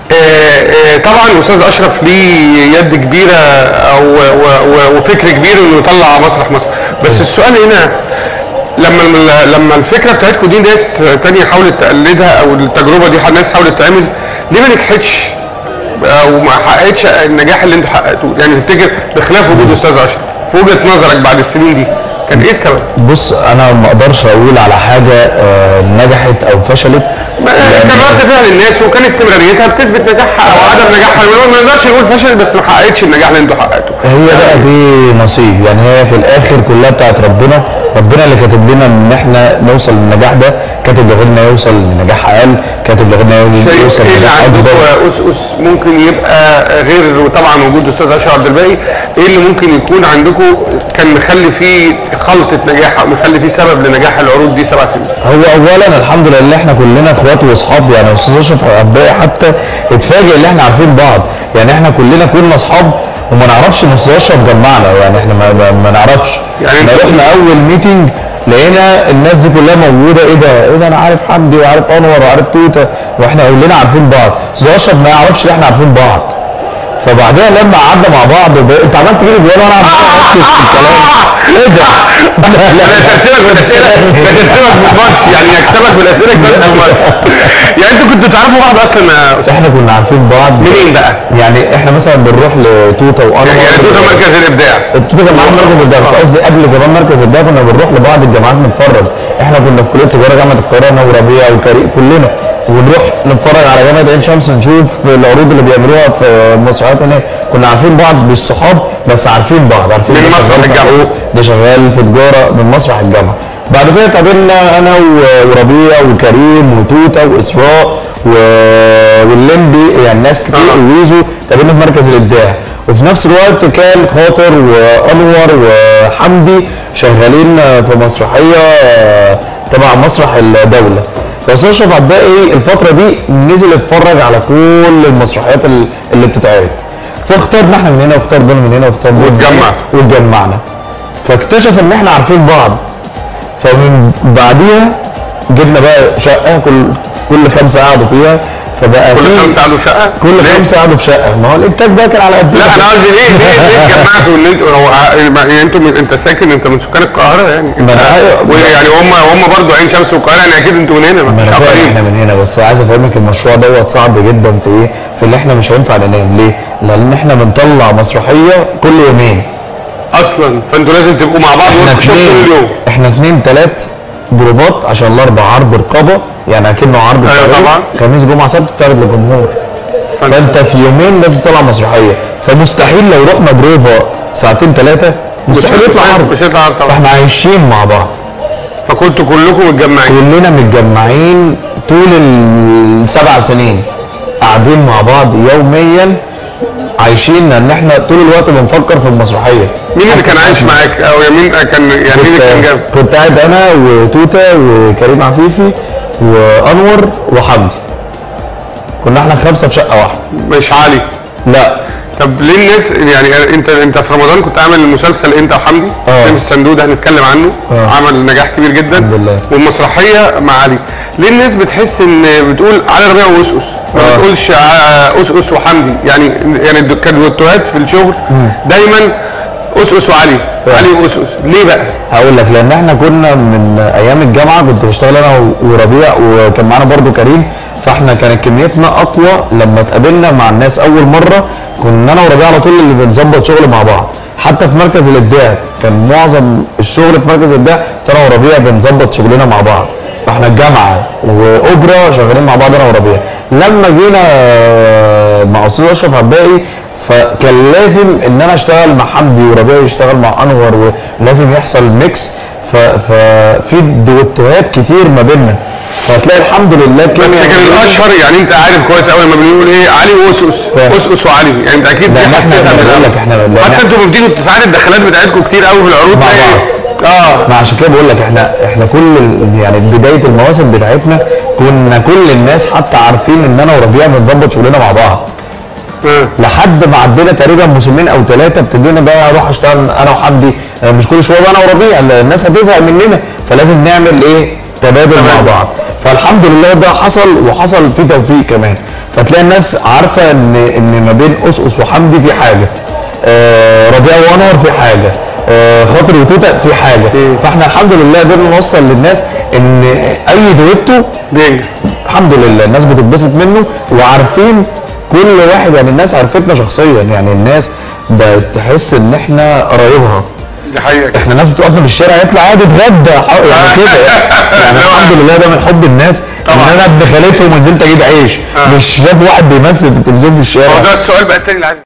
آه، آه، طبعا استاذ اشرف ليه يد كبيره او و- و- وفكر كبير انه يطلع مسرح مصر بس السؤال هنا لما لما الفكره بتاعتكم دي ناس تانية حاولت تقلدها او التجربه دي ناس حاولت تعمل ليه ما نجحتش او ما حققتش النجاح اللي انتوا حققتوه يعني تفتكر بخلاف وجود استاذ اشرف في وجهه نظرك بعد السنين دي كان ايه السبب؟ بص انا ما اقدرش اقول على حاجه آه، نجحت او فشلت ما- لأن- كان رد فعل الناس وكان استمراريتها بتثبت نجاحها او عدم نجاحها ما نقدرش نقول فشل بس ما حققتش النجاح اللي انتوا حققتوه هي بقى دي نصيب يعني هي في الاخر كلها بتاعت ربنا ربنا اللي كاتب لنا ان احنا نوصل للنجاح ده كاتب لغيرنا يوصل لنجاح اقل كاتب لغيرنا شايف يوصل ايه اللي لنجاح عندكم اكبر اس اس ممكن يبقى غير طبعا وجود استاذ اشرف عبد الباقي ايه اللي ممكن يكون عندكم كان مخلي فيه خلطه نجاح او مخلي فيه سبب لنجاح العروض دي سبع سنين هو اولا الحمد لله احنا كلنا اخوات واصحاب يعني استاذ اشرف عباقي حتى اتفاجئ ان احنا عارفين بعض يعني احنا كلنا كنا اصحاب وما نعرفش ان استاذ اشرف جمعنا يعني احنا ما, ما, ما نعرفش يعني يعني انتوا- رحنا اول ميتنج لقينا الناس دي كلها موجوده ايه ده ايه ده انا عارف حمدي وعارف انور وعارف توته واحنا كلنا عارفين بعض استاذ اشرف ما يعرفش ان احنا عارفين بعض فبعدها لما قعدنا مع بعض ب... انت عملت كده جوه وانا عمال اركز في الكلام ايه ده؟ لا لا انا اسلسلك بالاسئله بسلسلك بالماتش يعني اكسبك بالاسئله اكسبك بالماتش يعني انتوا كنتوا تعرفوا بعض اصلا يا أستاذ؟ احنا كنا عارفين بعض منين بقى؟ يعني احنا مثلا بنروح لتوته وانور يعني توتا مركز الابداع التوته كان معانا مركز الدعم بس قصدي قبل كمان مركز الدعم كنا بنروح لبعض الجامعات نتفرج احنا كنا في كليه تجاره جامعه القاهره انا وربيع وكريم كلنا ونروح نتفرج على جامعه عين شمس نشوف العروض اللي بيعملوها في المسرحيات هناك كنا عارفين بعض مش صحاب بس عارفين بعض عارفين من ده مسرح شغال في الجامعة. حقوق، ده شغال في تجاره من مسرح الجامعه بعد كده اتقابلنا انا و- وربيع وكريم وتوته واسراء و- واللمبي يعني ناس كتير آه. وويزو اتقابلنا في مركز الابداع وفي نفس الوقت كان خاطر وانور وحمدي شغالين في مسرحيه آه، تبع مسرح الدوله فاستاذ اشرف عباقي الفتره دي نزل اتفرج على كل المسرحيات ال- اللي بتتعرض فاختارنا احنا من هنا واختار دول من هنا واختار دول من هنا واتجمع. واتجمعنا فاكتشف ان احنا عارفين بعض فمن بعديها جبنا بقى شقه كل كل خمسه قعدوا فيها فبقى كل في- خمسه قعدوا شقه كل ليه؟ خمسه قعدوا في شقه ما هو الانتاج ده كان على قد لا انا قصدي ليه ليه ليه اتجمعتوا ان انتوا هو يعني انتوا من- انت ساكن انت من سكان القاهره يعني ما أنا أيوة. ويعني هم هم برضه عين شمس والقاهره يعني اكيد انتوا من هنا ما مفيش انا فاهم احنا اقاليم من هنا بس عايز افهمك المشروع دوت صعب جدا في ايه؟ في اللي احنا مش هينفع ننام ليه؟ لان احنا بنطلع مسرحيه كل يومين اصلا فانتوا لازم تبقوا مع بعض احنا ورك شوب طول اتنين اليوم احنا اتنين تلات بروفات عشان الاربع عرض رقابه يعني اكنه عرض أيوة بتعرضه. طبعا. خميس جمعه سبت بتعرض للجمهور فانت- فانت في يومين لازم تطلع مسرحيه فمستحيل لو رحنا بروفا ساعتين ثلاثه مستحيل يطلع عرض مش هيطلع عرض طبعا فاحنا عايشين مع بعض فكنتوا كلكم متجمعين كلنا متجمعين طول السبع سنين قاعدين مع بعض يوميا عايشين ان احنا طول الوقت بنفكر في المسرحيه مين اللي كان عايش معاك او مين كان يعني مين اللي كان جنب كنت, كنت قاعد انا وتوته وكريم عفيفي وانور وحمدي كنا احنا خمسه في شقه واحده مش عالي لا طب ليه الناس يعني انت انت في رمضان كنت عامل المسلسل انت وحمدي اه. فيلم الصندوق ده هنتكلم عنه اه. عمل نجاح كبير جدا الحمد لله. والمسرحيه مع علي ليه الناس بتحس ان بتقول علي ربيع واسقس ما اه. بتقولش ع- اسقس وحمدي يعني يعني الد- كان دوتوهات في الشغل دايما اسقس وعلي اه. علي واسقس ليه بقى؟ هقول لك لان احنا كنا من ايام الجامعه كنت بشتغل انا وربيع وكان معانا برضو كريم فاحنا كانت كميتنا اقوى لما اتقابلنا مع الناس اول مره كنا انا وربيع على طول اللي بنظبط شغل مع بعض حتى في مركز الابداع كان معظم الشغل في مركز الابداع كنت انا وربيع بنظبط شغلنا مع بعض فاحنا الجامعه واوبرا شغالين مع بعض انا وربيع لما جينا مع استاذ اشرف عباقي فكان لازم ان انا اشتغل مع حمدي وربيع يشتغل مع انور ولازم يحصل ميكس ف- ففي دوتوهات كتير ما بيننا فهتلاقي الحمد لله بس كيمياء كان موجودة. الاشهر يعني انت عارف كويس قوي لما بنقول ايه علي واسقس فاهم. اسقس وعلي يعني انت اكيد دي لأن احنا حسيتها من بقول الأول. لك احنا- لأن حتى احنا- انتوا بتيجوا ساعات الدخلات بتاعتكم كتير قوي في العروض مع تلاقي- اه ما عشان كده بقول لك احنا احنا كل ال- يعني بدايه المواسم بتاعتنا كنا كل الناس حتى عارفين ان انا وربيع بنظبط شغلنا مع بعض آه. لحد ما عدينا تقريبا موسمين او ثلاثه ابتدينا بقى اروح اشتغل انا وحمدي اه، مش كل شويه بقى انا وربيع ال- الناس هتزهق مننا فلازم نعمل ايه تبادل مع تمام. بعض فالحمد لله ده حصل وحصل فيه توفيق كمان فتلاقي الناس عارفه ان ان ما بين اسقس وحمدي في حاجه آه ربيع وانور في حاجه آه خاطر وتوته في حاجه فاحنا الحمد لله قدرنا نوصل للناس ان اي دويتو بينجح الحمد لله الناس بتتبسط منه وعارفين كل واحد يعني الناس عرفتنا شخصيا يعني الناس بقت تحس ان احنا قرايبها دي حقيقه احنا ناس بتقف في الشارع يطلع عادي اتغدى ح- يعني كده يعني الحمد لله ده من حب الناس ان طبعا. انا ابن خالتهم ونزلت اجيب عيش آه. مش شاف واحد بيمثل في التلفزيون في الشارع هو ده السؤال بقى التاني اللي عايز